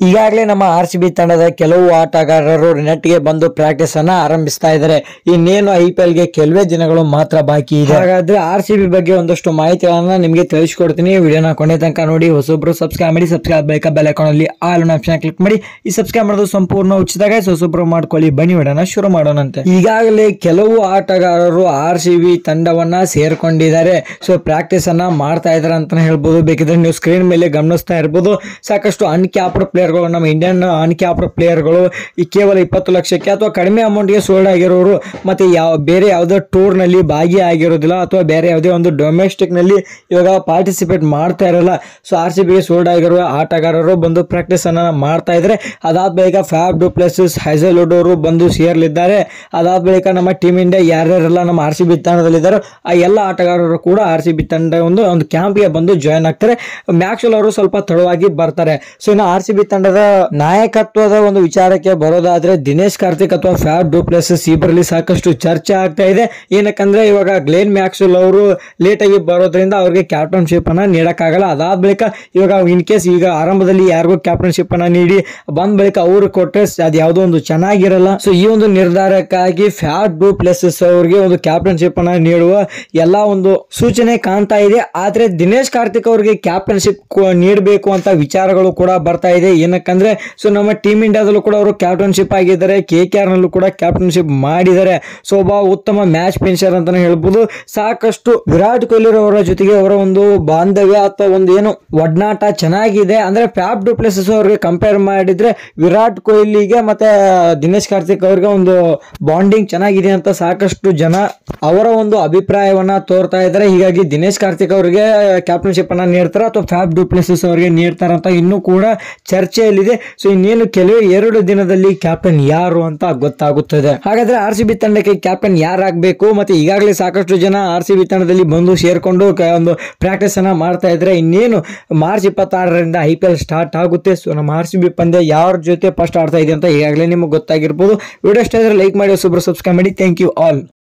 ಈಗಾಗಲೇ ನಮ್ಮ R C B ತಂಡದ ಕೆಲವು ಆಟಗಾರರು ನೆಟ್ಗೆ ಬಂದು ಪ್ರಾಕ್ಟೀಸ್ ಅನ್ನ ಆರಂಭಿಸ್ತಾ ಇದ್ದಾರೆ ಇನ್ನೇನು ಐ ಪಿ ಎಲ್ ಗೆ ಕೆಲವೇ ದಿನಗಳು ಮಾತ್ರ ಬಾಕಿ ಇದೆ ಹಾಗಾದ್ರೆ ಆರ್ ಸಿ ಬಿ ಬಗ್ಗೆ ಒಂದಷ್ಟು ಮಾಹಿತಿಗಳನ್ನ ನಿಮಗೆ ತಿಳಿಸ್ಕೊಡ್ತೀನಿ ವಿಡಿಯೋನ ಕೊನೆ ತನಕ ನೋಡಿ ಹೊಸೊಬ್ರು ಸಬ್ಸ್ಕ್ರೈಬ್ ಮಾಡಿ ಸಬ್ಸ್ಕ್ರೈಬ್ ಬೇಕಾ ಬೆಲ್ ಅಕೌಂಟ್ ಅಲ್ಲಿ ಆಲ್ ಆಪ್ಷನ್ ಕ್ಲಿಕ್ ಮಾಡಿ ಈ ಸಬ್ಸ್ಕ್ರೈಬ್ ಮಾಡೋದು ಸಂಪೂರ್ಣ ಉಚಿತ ಹೊಸೊಬ್ರು ಮಾಡ್ಕೊಳ್ಳಿ ಬನ್ನಿ ವಿಡಿಯೋನ ಶುರು ಮಾಡೋಣಂತೆ ಈಗಾಗಲೇ ಕೆಲವು ಆಟಗಾರರು ಆರ್ ಸಿ ಬಿ ತಂಡವನ್ನ ಸೇರ್ಕೊಂಡಿದ್ದಾರೆ ಸೊ ಪ್ರಾಕ್ಟೀಸ್ ಅನ್ನ ಮಾಡ್ತಾ ಇದಾರೆ ಅಂತಾನೆ ಹೇಳ್ಬೋದು ಬೇಕಿದ್ರೆ ನೀವು ಸ್ಕ್ರೀನ್ ಮೇಲೆ ಗಮನಿಸ್ತಾ ಇರ್ಬೋದು ಸಾಕಷ್ಟು ಅನ್ಕ್ಯಾಪ್ಡ್ ಪ್ಲೇಯರ್ಗಳು ನಮ್ಮ ಇಂಡಿಯನ್ ಅನ್ಕ್ಯಾಪ್ಡ್ ಪ್ಲೇಯರ್ಗಳು ಈ ಕೇವಲ ಇಪ್ಪತ್ತು ಲಕ್ಷಕ್ಕೆ ಅಥವಾ ಕಡಿಮೆ ಅಮೌಂಟ್ಗೆ ಸೋಲ್ಡ್ ಆಗಿರೋರು ಮತ್ತೆ ಯಾವ ಬೇರೆ ಯಾವುದೋ ಟೂರ್ ನಲ್ಲಿ ಭಾಗಿಯಾಗಿರೋದಿಲ್ಲ ಅಥವಾ ಬೇರೆ ಯಾವುದೇ ಒಂದು ಡೊಮೆಸ್ಟಿಕ್ ನಲ್ಲಿ ಇವಾಗ ಪಾರ್ಟಿಸಿಪೇಟ್ ಮಾಡ್ತಾ ಇರಲ್ಲ ಸೊ ಆರ್ ಸಿ ಬಿಗೆ ಸೋಲ್ಡ್ ಆಗಿರುವ ಆಟಗಾರರು ಬಂದು ಪ್ರಾಕ್ಟೀಸ್ ಅನ್ನ ಮಾಡ್ತಾ ಇದ್ರೆ ಅದಾದ ಬಳಿಕ ಫ್ಯಾಬ್ ಡುಪ್ಲೆಸಸ್ ಹೈಸಲ್ವುಡ್ ಅವರು ಬಂದು ಸೇರ್ಲಿದ್ದಾರೆ ಅದಾದ ಬಳಿಕ ನಮ್ಮ ಟೀಮ್ ಇಂಡಿಯಾ ಯಾರ್ಯಾರೆಲ್ಲ ನಮ್ಮ ಆರ್ ಸಿ ಬಿ ತಂಡದಲ್ಲಿದ್ದಾರೋ ಆ ಎಲ್ಲ ಆಟಗಾರರು ಕೂಡ ಆರ್ ಸಿ ಬಿ ತಂಡ ಒಂದು ಒಂದು ಕ್ಯಾಂಪ್ಗೆ ಬಂದು ಜಾಯ್ನ್ ಆಗ್ತಾರೆ ಮ್ಯಾಕ್ಸ್ವೆಲ್ ಅವರು ಸ್ವಲ್ಪ ತಡವಾಗಿ ಬರ್ತಾರೆ ಸೊ ಇನ್ನು ಆರ್ ಸಿ ಬಿ ತಂಡದ ನಾಯಕತ್ವದ ಒಂದು ವಿಚಾರಕ್ಕೆ ಬರೋದಾದ್ರೆ ದಿನೇಶ್ ಕಾರ್ತಿಕ್ ಅಥವಾ ಫ್ಯಾಬ್ ಡುಪ್ಲೆಸಸ್ ಇಬ್ಬರಲ್ಲಿ ಸಾಕಷ್ಟು ಚರ್ಚೆ ಆಗ್ತಾ ಇದೆ ಏನಕ್ಕಂದ್ರೆ ಇವಾಗ ಗ್ಲೇನ್ ಮ್ಯಾಕ್ಸ್ವೆಲ್ ಅವರು ಲೇಟ್ ಆಗಿ ಬರೋದ್ರಿಂದ ಅವ್ರಿಗೆ ಕ್ಯಾಪ್ಟನ್ಶಿಪ್ ಅನ್ನ ನೀಡಕ್ಕಾಗಲ್ಲ ಅದಾದ ಬಳಿಕ ಇವಾಗ ಇನ್ ಕೇಸ್ ಈಗ ಆರಂಭದಲ್ಲಿ ಯಾರಿಗೂ ಕ್ಯಾಪ್ಟನ್ಶಿಪ್ ಅನ್ನ ನೀಡಿ ಬಂದ ಬಳಿಕ ಅವರು ಕೊಟ್ಟರೆ ಅದು ಯಾವುದೋ ಒಂದು ಚೆನ್ನಾಗಿರಲ್ಲ ಸೊ ಈ ಒಂದು ನಿರ್ಧಾರಕ್ಕಾಗಿ ಫ್ಯಾಟ್ ಡೂ ಪ್ಲೇಸಸ್ ಅವರಿಗೆ ಒಂದು ಕ್ಯಾಪ್ಟನ್ಶಿಪ್ ಅನ್ನ ನೀಡುವ ಎಲ್ಲ ಒಂದು ಸೂಚನೆ ಕಾಣ್ತಾ ಇದೆ ಆದ್ರೆ ದಿನೇಶ್ ಕಾರ್ತಿಕ್ ಅವರಿಗೆ ಕ್ಯಾಪ್ಟನ್ಶಿಪ್ ನೀಡಬೇಕು ಅಂತ ವಿಚಾರಗಳು ಕೂಡ ಬರ್ತಾ ಇದೆ ಏನಕ್ಕಂದ್ರೆ ಸೊ ನಮ್ಮ ಟೀಮ್ ಇಂಡಿಯಾದಲ್ಲೂ ಕೂಡ ಅವರು ಕ್ಯಾಪ್ಟನ್ಶಿಪ್ ಆಗಿದ್ದಾರೆ ಕೆ ಕೆ ಆರ್ ನಲ್ಲೂ ಕೂಡ ಕ್ಯಾಪ್ಟನ್ಶಿಪ್ ಮಾಡಿದ್ದಾರೆ ಸೊ ಒಬ್ಬ ಉತ್ತಮ ಮ್ಯಾಚ್ ಫಿನಿಷರ್ ಅಂತಾನೆ ಹೇಳ್ಬೋದು ಸಾಕಷ್ಟು ವಿರಾಟ್ ಕೊಹ್ಲಿ ಅವರ ಜೊತೆಗೆ ಅವರ ಒಂದು ಬಾಂಧವ್ಯ ಅಥವಾ ಒಂದು ಏನು ಒಡನಾಟ ಚೆನ್ನಾಗಿದೆ ಅಂದ್ರೆ ಫ್ಯಾಬ್ ಡುಪ್ಲೆಸಸ್ ಅವ್ರಿಗೆ ಕಂಪೇರ್ ಮಾಡಿದ್ರೆ ವಿರಾಟ್ ಕೊಹ್ಲಿಗೆ ಮತ್ತೆ ದಿನೇಶ್ ಕಾರ್ತಿಕ್ ಅವ್ರಿಗೆ ಒಂದು ಬಾಂಡಿಂಗ್ ಚೆನ್ನಾಗಿದೆ ಅಂತ ಸಾಕಷ್ಟು ಜನ ಅವರ ಒಂದು ಅಭಿಪ್ರಾಯವನ್ನ ತೋರ್ತಾ ಇದ್ದಾರೆ ಹೀಗಾಗಿ ದಿನೇಶ್ ಕಾರ್ತಿಕ್ ಅವರಿಗೆ ಕ್ಯಾಪ್ಟನ್ಶಿಪ್ ಅನ್ನ ನೀಡ್ತಾರೆ ಅಥವಾ ಫ್ಯಾಬ್ ಡುಪ್ಲೆಸಸ್ ಅವರಿಗೆ ನೀಡ್ತಾರೆ ಅಂತ ಇನ್ನೂ ಕೂಡ ಚರ್ಚೆಯಲ್ಲಿದೆ ಸೊ ಇನ್ನೇನು ಕೆಲವೇ ಎರಡು ದಿನದಲ್ಲಿ ಕ್ಯಾಪ್ಟನ್ ಯಾರು ಅಂತ ಗೊತ್ತಾಗುತ್ತದೆ ಹಾಗಾದ್ರೆ ಆರ್ ಸಿ ಬಿ ತಂಡಕ್ಕೆ ಕ್ಯಾಪ್ಟನ್ ಯಾರಾಗಬೇಕು ಮತ್ತೆ ಈಗಾಗಲೇ ಸಾಕಷ್ಟು ಜನ ಆರ್ ಸಿ ಬಿ ತಂಡದಲ್ಲಿ ಬಂದು ಸೇರ್ಕೊಂಡು ಕ- ಒಂದು ಪ್ರಾಕ್ಟೀಸ್ ಅನ್ನ ಮಾಡ್ತಾ ಇದ್ರೆ ಇನ್ನೇನು ಮಾರ್ಚ್ ಇಪ್ಪತ್ತಾರರಿಂದ ಐ ಪಿ ಎಲ್ ಸ್ಟಾರ್ಟ್ ಆಗುತ್ತೆ ಸೊ ನಮ್ಮ ಆರ್ ಸಿ ಬಿ ಪಂದ್ಯ ಯಾರ ಜೊತೆ ಫಸ್ಟ್ ಆಡ್ತಾ ಇದೆ ಅಂತ ಈಗಾಗಲೇ ನಿಮಗೆ ಗೊತ್ತಾಗಿರ್ಬೋದು ವಿಡಿಯೋ ಇಷ್ಟ ಇದ್ರೆ ಲೈಕ್ ಮಾಡಿ ಸೂಪರ್ ಸಬ್ಸ್ಕ್ರೈಬ್ ಮಾಡಿ ಥ್ಯಾಂಕ್ ಯು ಆಲ್